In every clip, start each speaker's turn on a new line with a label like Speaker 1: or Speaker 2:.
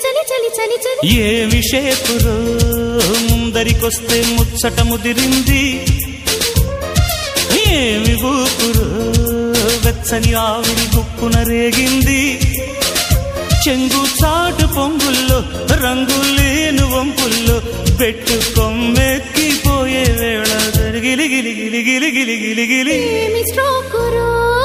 Speaker 1: చలి చలి చలి చలి
Speaker 2: ఏమి షేపురో ముందరికొస్తే ముచ్చట ముదిరింది ఏమి ఊపురో వెచ్చని ఆవిరి గుప్పున రేగింది చెంగు చాటు పొంగుల్లో రంగులేను వంపుల్లో పెట్టు కొమ్మెక్కిపోయే వేళ గిలి గిలి గిలి గిలి గిలి గిలి గిలి
Speaker 1: ఏమి స్ట్రోకురో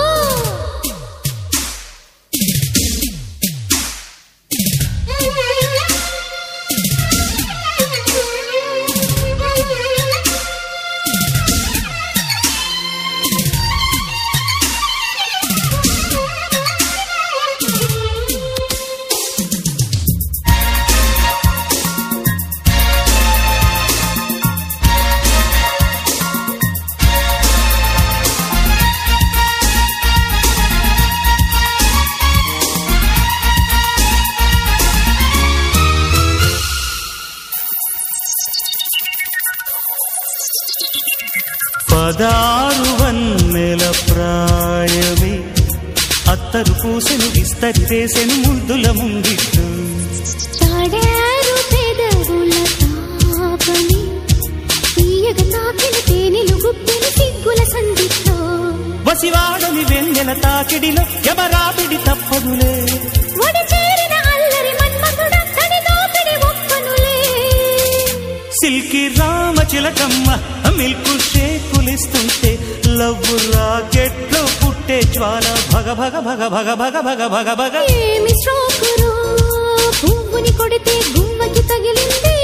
Speaker 2: పదారు వన్నెల ప్రాయమే అత్తరు పూసెను విస్తరి వేసెను ముద్దుల ముంగిట్టు
Speaker 1: తాడారు పెదవుల తాపని తీయగ తాకిన తేనెలు గుప్పెన సిగ్గుల సందితో
Speaker 2: వసివాడని వెన్నెల తాకిడిలో ఎవరాపిడి తప్పదులే
Speaker 1: ఒడి చేరిన అల్లరి మన్మధుడ తడి దోపిడి ఒప్పనులే
Speaker 2: సిల్కి రామ చిలకమ్మ మిల్కు షేకులిస్తుంటే లవ్వు రాకెట్లో పుట్టే జ్వాల భగ భగ భగ భగ భగ భగ భగ భగ
Speaker 1: ఏమి స్ట్రోకురో పువ్వుని కొడితే గుమ్మకి తగిలింది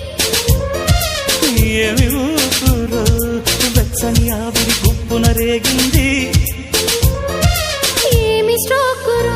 Speaker 2: ఏమి ఊపురో వెచ్చని ఆవిరి గుప్పున రేగింది
Speaker 1: ఏమి స్ట్రోకురో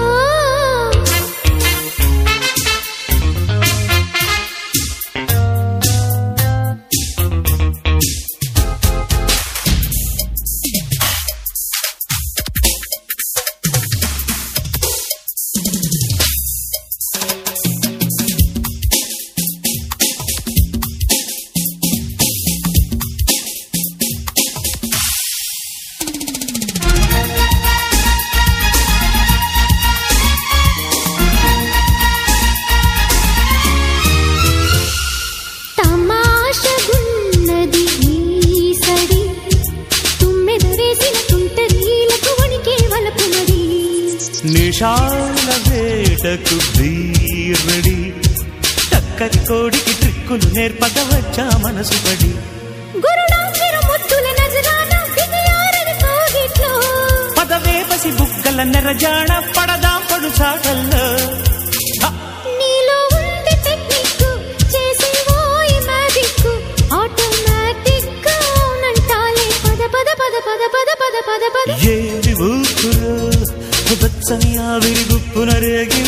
Speaker 1: తమాషగున్నది ఈ సడి తుమ్మెదరేసిన తుంటరీలకు వణికే వలపునడి
Speaker 2: నిషాల వేటకు ధీరడి చక్కరి కోడికి ట్రిక్కులు నేర్పక వచ్చా మనసు పడి
Speaker 1: గురుడాంచెరు ముద్దుల నజరాన విజయారని కోగిట్లో
Speaker 2: పదవేపసి బుగ్గల నెరజాణ పడదాం పడు చాటల్లో హ!
Speaker 1: నీలో ఉంది టెక్నిక్ చేసే ఓయి మ్యాజిక్ ఆటోమేటిక్ అవునంటాలే పద పద పద పద పద పద పద పద
Speaker 2: ఏమి ఊపురో వెచ్చని ఆవిరి గుప్పున రేగి